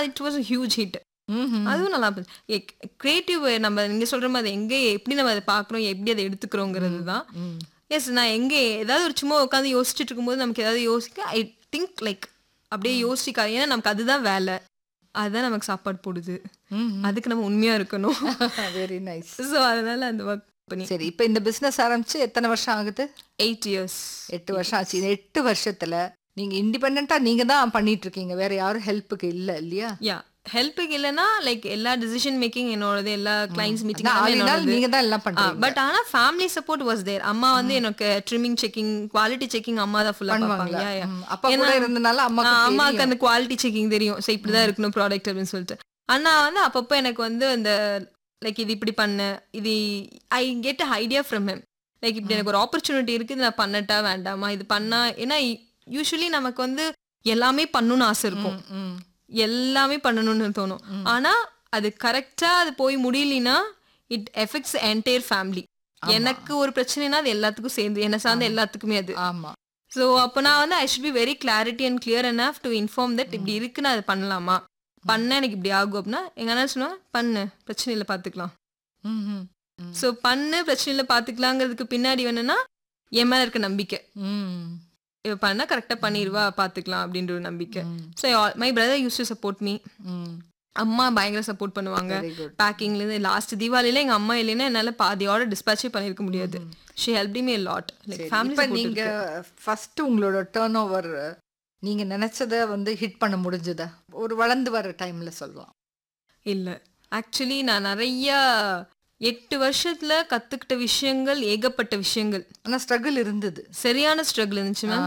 அது it was huge hit அதுவும் நல்லா கிரியேட்டிவ் நம்ம நீங்க சொல்ற மாதிரி எங்க எப்படி நம்ம அதை பார்க்கறோம் எப்படி அதை எடுத்துக்கிறோங்கிறது தான் எஸ் நான் எங்க ஏதாவது ஒரு சும்மா உட்காந்து யோசிச்சுட்டு இருக்கும்போது நமக்கு ஏதாவது யோசிக்க ஐ திங்க் லைக் அப்படியே யோசிக்காது ஏன்னா நமக்கு அதுதான் வேலை அதுதான் நமக்கு சாப்பாடு போடுது அதுக்கு நம்ம உண்மையா இருக்கணும் வெரி நைஸ் ஸோ அதனால அந்த ஒர்க் பண்ணி சரி இப்போ இந்த பிசினஸ் ஆரம்பிச்சு எத்தனை வருஷம் ஆகுது எயிட் இயர்ஸ் எட்டு வருஷம் ஆச்சு இந்த எட்டு வருஷத்துல நீங்க இண்டிபெண்டா நீங்க தான் பண்ணிட்டு இருக்கீங்க வேற யாரும் ஹெல்ப்புக்கு இல்ல இல்லையா யா ஹெல்ப்புக்கு இல்லைன்னா லைக் எல்லா டிசிஷன் மேக்கிங் என்னோடது எல்லா கிளைண்ட்ஸ் மீட்டிங் நான் ஆளினால் நீங்க தான் எல்லாம் பண்றீங்க பட் ஆனா ஃபேமிலி சப்போர்ட் வாஸ் தேர் அம்மா வந்து எனக்கு ட்ரிம்மிங் செக்கிங் குவாலிட்டி செக்கிங் அம்மா தான் ஃபுல்லா பார்ப்பாங்க Yeah, yeah. ம், அப்பா கூட ஏன்னா, இருந்தனால ஆ, அம்மாக்கு அம்மாவுக்கு அந்த குவாலிட்டி செக்கிங் தெரியும் ஸோ இப்படிதான் இருக்கணும் ப்ராடக்ட் அப்படின்னு சொல்லிட்டு அண்ணா வந்து அப்பப்போ எனக்கு வந்து அந்த லைக் இது இப்படி பண்ண இது I get idea from him like இப்படி எனக்கு ஒரு ஆப்பர்ச்சுனிட்டி இருக்கு இது நான் பண்ணட்டா வேண்டாமா இது பண்ணா ஏன்னா யூஸ்வலி நமக்கு வந்து எல்லாமே பண்ணணும்னு ஆசை இருக்கும் ம், ம். எல்லாமே பண்ணணும்னு தோணும் ஆனா அது கரெக்டா அது போய் முடியலனா இட் எஃபெக்ட்ஸ் என்டையர் ஃபேமிலி எனக்கு ஒரு பிரச்சனைனா அது எல்லாத்துக்கும் சேர்ந்து என்ன சார்ந்த எல்லாத்துக்குமே அது ஆமா ஸோ அப்போ நான் வந்து I should be very clarity and clear enough to inform that இப்படி இருக்கு நான் அது பண்ணலாமா பண்ண எனக்கு இப்படி ஆகும் அப்படின்னா எங்க அண்ணா சொன்னா பண்ணு பிரச்சனை இல்லை பார்த்துக்கலாம் ம், ம், ம். ஸோ பண்ணு பிரச்சனை இல்லை பார்த்துக்கலாங்கிறதுக்கு பின்னாடி என்னன்னா என் மேல இருக்க நம்பிக்கை ம், இவ பண்ணா கரெக்டாக பண்ணிடுவா பார்த்துக்கலாம் அப்படின்ற ஒரு நம்பிக்கை ம், so my brother use to support me hmm. அம்மா பயங்கர சப்போர்ட் பண்ணுவாங்க Very good. பேக்கிங்ல இருந்து லாஸ்ட் தீபாவளியில எங்க அம்மா இல்லைன்னா என்னால பாதி ஆர்டர் டிஸ்பேச்சே பண்ணிருக்க முடியாது she help me lot like சரி, ஃபேமிலி இப்ப நீங்க ஃபர்ஸ்ட் உங்களோட டேர்ன் ஓவர் நீங்க நினைச்சத வந்து ஹிட் பண்ண முடிஞ்சதா ஒரு வளர்ந்து வர டைம்ல சொல்லலாம் இல்ல ஆக்சுவலி நான் நிறைய எட்டு வருஷத்துல கத்துக்கிட்ட விஷயங்கள் ஏகப்பட்ட விஷயங்கள் ஆனா ஸ்ட்ரகிள் இருந்தது சரியான ஸ்ட்ரகிள் இருந்துச்சு மேம்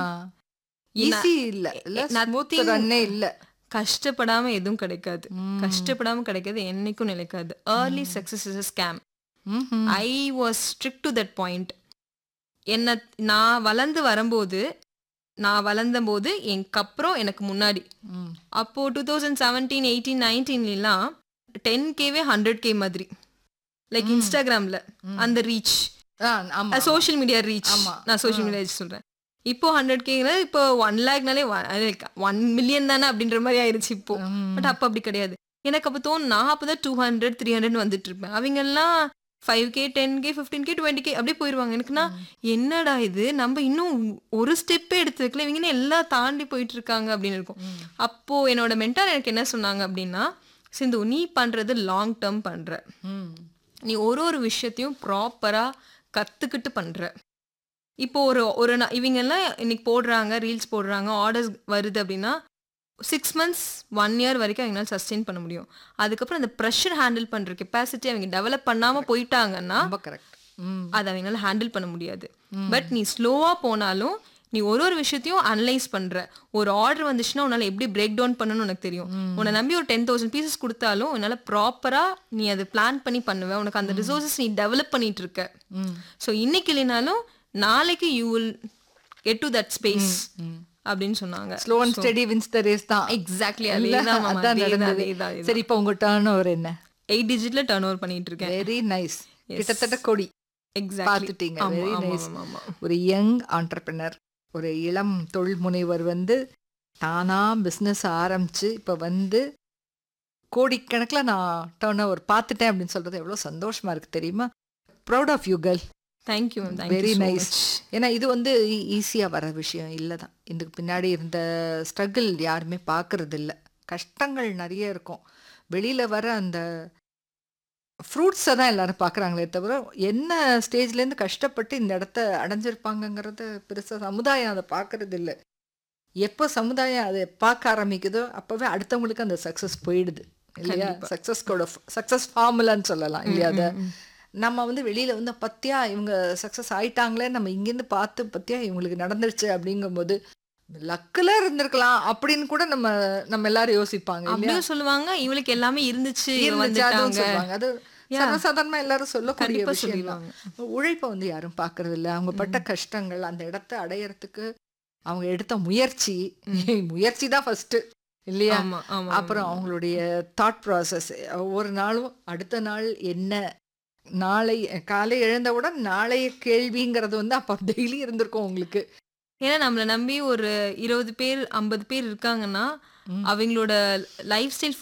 ஈஸி இல்ல இல்ல ஸ்மூத் nothing- ரன்னே இல்ல கஷ்டப்படாம எதுவும் கிடைக்காது ம். கஷ்டப்படாம கிடைக்காது என்னைக்கும் நிலைக்காது ஏர்லி சக்சஸ் இஸ் ஸ்கேம் ம்ஹும். I was strict to that point என்ன நான் வளர்ந்து வரும்போது நான் வளர்ந்தபோது எனக்கு அப்புறம் எனக்கு முன்னாடி ம். அப்போ டூ தௌசண்ட் செவன்டீன் எயிட்டீன் நைன்டீன்லாம் டென் கேவே ஹண்ட்ரட் கே மாதிரி லைக் இன்ஸ்டாகிராம்ல அந்த ரீச் ஆ, ஆமா சோஷியல் மீடியா ரீச் ஆமா. நான் சோஷியல் மீடியா சொல்றேன் இப்போ ஹண்ட்ரட் கேங்கிறது இப்போ ஒன் லேக்னாலே ஒன் மில்லியன் தானே அப்படின்ற மாதிரி ஆயிருச்சு இப்போ ம். பட் அப்போ அப்படி கிடையாது எனக்கு அப்போ தோணும் நான் அப்பதான் டூ ஹண்ட்ரட் த்ரீ ஹண்ட்ரட் வந்துட்டு இருப்பேன் அவங்க எல்லாம் five K ten K fifteen K twenty K அப்படியே போயிடுவாங்க எனக்குன்னா என்னடா இது நம்ம இன்னும் ஒரு ஸ்டெப்பே எடுத்து வைக்கல இவங்க என்ன எல்லாம் தாண்டி போயிட்டு இருக்காங்க அப்படின்னு இருக்கும் அப்போ என்னோட மென்டார் எனக்கு என்ன சொன்னாங்க அப்படின்னா சிந்து நீ பண்றது லாங் டேர்ம் பண்ற ம். நீ ஒரு ஒரு விஷயத்தையும் ப்ராப்பரா கத்துக்கிட்டு பண்ற இப்போ ஒரு ஒரு நா- இவங்க எல்லாம் இன்னைக்கு போடுறாங்க ரீல்ஸ் போடுறாங்க ஆர்டர்ஸ் வருது அப்படின்னா சிக்ஸ் மந்த்ஸ் ஒன் இயர் வரைக்கும் அவங்களால சஸ்டெயின் பண்ண முடியும் அதுக்கப்புறம் அந்த ப்ரெஷர் ஹேண்டில் பண்ற கெப்பாசிட்டி அவங்க டெவலப் பண்ணாம போயிட்டாங்கன்னா ரொம்ப கரெக்ட் ம் அதை அவங்களால ஹேண்டில் பண்ண முடியாது பட் நீ ஸ்லோவா போனாலும் நீ ஒரு ஒரு விஷயத்தையும் அனலைஸ் பண்ற ஒரு ஆர்டர் வந்துச்சுன்னா உன்னால எப்படி பிரேக் டவுன் பண்ணணும்னு உனக்கு தெரியும் உன்னை நம்பி ஒரு டென் தௌசண்ட் பீசஸ் கொடுத்தாலும் உன்னால ப்ராப்பரா நீ அதை பிளான் பண்ணி பண்ணுவ உனக்கு அந்த ரிசோர்சஸ் நீ டெவலப் பண்ணிட்டு இருக்க ம். ஸோ இன்னைக்கு இல்லைனாலும் நாளைக்கு you will get to that space அப்படின்னு சொன்னாங்க slow and steady wins the race தான் எக்ஸாக்ட்லி இல்ல, அதேதான் மாமா, அதான் அதேதான், நடந்தது. அதேதான், அதேதான். சரி இப்போ உங்க டேர்ன் ஓவர் என்ன எயிட் டிஜிட்ல டர்ன் ஓவர் பண்ணிட்டு இருக்கேன் வெரி நைஸ் கிட்டத்தட்ட கொடி எக்ஸாக்ட்லி பார்த்துட்டீங்க வெரி நைஸ் ஆமா ஒரு யங் ஆண்டர்பிரினர் ஒரு இளம் தொழில் முனைவர் வந்து தானா பிஸ்னஸ் ஆரம்பிச்சு இப்போ வந்து கோடிக்கணக்கில் நான் டேர்ன் ஓவர் பார்த்துட்டேன் அப்படின்னு சொல்றது எவ்வளோ சந்தோஷமா இருக்கு தெரியுமா proud of you girl thank you ma'am thank you very very nice nice ஏன்னா இது வந்து ஈஸியாக வர விஷயம் இல்லை தான் இதுக்கு பின்னாடி இருந்த ஸ்ட்ரகிள் யாருமே பார்க்கறது இல்ல கஷ்டங்கள் நிறைய இருக்கும் வெளியில் வர அந்த ஃப்ரூட்ஸை தான் எல்லாரும் பார்க்குறாங்களே தவிர என்ன ஸ்டேஜ்லேருந்து கஷ்டப்பட்டு இந்த இடத்த அடைஞ்சிருப்பாங்கங்கிறத பெருசாக சமுதாயம் அதை பார்க்கறது இல்லை எப்போ சமுதாயம் அதை பார்க்க ஆரம்பிக்குதோ அப்போவே அடுத்தவங்களுக்கு அந்த சக்ஸஸ் போயிடுது இல்லையா சக்ஸஸ்கோட சக்ஸஸ் ஃபார்முலான்னு சொல்லலாம் இல்லையா அதை நம்ம வந்து வெளியில வந்து பத்தியா இவங்க சக்ஸஸ் ஆயிட்டாங்களே நம்ம இங்கேருந்து பார்த்து பத்தியா இவங்களுக்கு நடந்துருச்சு அப்படிங்கும்போது லக்கில் இருந்திருக்கலாம் அப்படின்னு கூட நம்ம நம்ம எல்லாரும் யோசிப்பாங்க இல்லையா அப்படியும் சொல்லுவாங்க இவளுக்கு எல்லாமே இருந்துச்சு இவ இருந்துச்சு, அதுவும் வந்துட்டாங்க சொல்லுவாங்க அது சர்வசாதாரணமா எல்லாரும் சொல்லக்கூடிய கண்டிப்பா விஷயம் தான் உழைப்பை வந்து யாரும் பார்க்கறது இல்ல அவங்க பட்ட கஷ்டங்கள் அந்த இடத்த அடையறதுக்கு அவங்க எடுத்த முயற்சி முயற்சி தான் ஃபர்ஸ்ட் இல்லையா ஆமா ஆமா அப்புறம் அவங்களுடைய தாட் ப்ராசஸ் ஒவ்வொரு நாளும் அடுத்த நாள் என்ன நாளை காலை எழுந்தவுடன் நாளைய கேள்விங்கிறது வந்து அப்போ டெய்லி இருந்திருக்கும் உங்களுக்கு ஏன்னா நம்மள நம்பி ஒரு இருபது பேர் ஐம்பது பேர் இருக்காங்கன்னா அவங்களோட லைஃப் ஸ்டைல்